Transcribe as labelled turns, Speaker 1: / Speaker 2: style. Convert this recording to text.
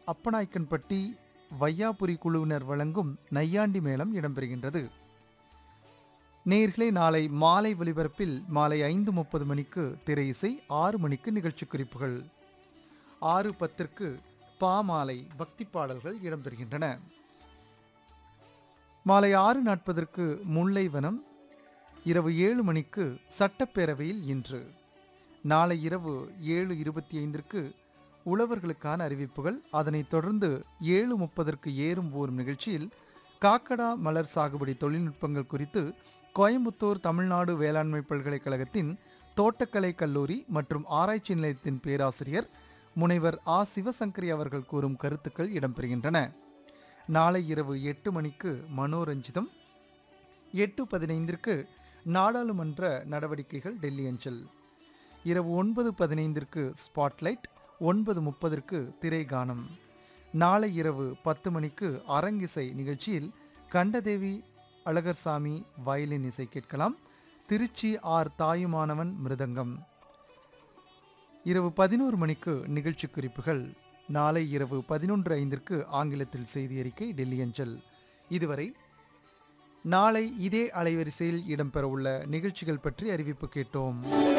Speaker 1: அப்பநாய்க்கன்பட்டி வையாபுரி குழுவினர் வழங்கும் நையாண்டி மேளம் இடம்பெறுகின்றது நேர்களே நாளை மாலை ஒலிபரப்பில் மாலை ஐந்து முப்பது மணிக்கு திரை இசை ஆறு மணிக்கு நிகழ்ச்சி குறிப்புகள் ஆறு பத்திற்கு பாமாலை பக்தி பாடல்கள் இடம்பெறுகின்றன மாலை ஆறு நாற்பதற்கு முல்லைவனம் இரவு ஏழு மணிக்கு சட்டப்பேரவையில் இன்று நாளை இரவு ஏழு இருபத்தி ஐந்திற்கு உழவர்களுக்கான அறிவிப்புகள் அதனைத் தொடர்ந்து ஏழு முப்பதற்கு ஏறும் ஊறும் நிகழ்ச்சியில் காக்கடா மலர் சாகுபடி தொழில்நுட்பங்கள் குறித்து கோயம்புத்தூர் தமிழ்நாடு வேளாண்மை பல்கலைக்கழகத்தின் தோட்டக்கலை கல்லூரி மற்றும் ஆராய்ச்சி நிலையத்தின் பேராசிரியர் முனைவர் ஆ சிவசங்கரி அவர்கள் கூறும் கருத்துக்கள் இடம்பெறுகின்றன நாளை இரவு எட்டு மணிக்கு மனோரஞ்சிதம் எட்டு பதினைந்திற்கு நாடாளுமன்ற நடவடிக்கைகள் டெல்லி அஞ்சல் இரவு ஒன்பது பதினைந்திற்கு ஸ்பாட்லைட் ஒன்பது முப்பதற்கு திரைகானம் நாளை இரவு பத்து மணிக்கு அரங்கிசை நிகழ்ச்சியில் கண்டதேவி அழகர்சாமி வயலின் இசை கேட்கலாம் திருச்சி ஆர் தாயுமானவன் மிருதங்கம் இரவு பதினோரு மணிக்கு நிகழ்ச்சி குறிப்புகள் நாளை இரவு பதினொன்று ஐந்திற்கு ஆங்கிலத்தில் செய்தி அறிக்கை டெல்லி அஞ்சல் இதுவரை நாளை இதே அலைவரிசையில் இடம்பெறவுள்ள நிகழ்ச்சிகள் பற்றி அறிவிப்பு கேட்டோம்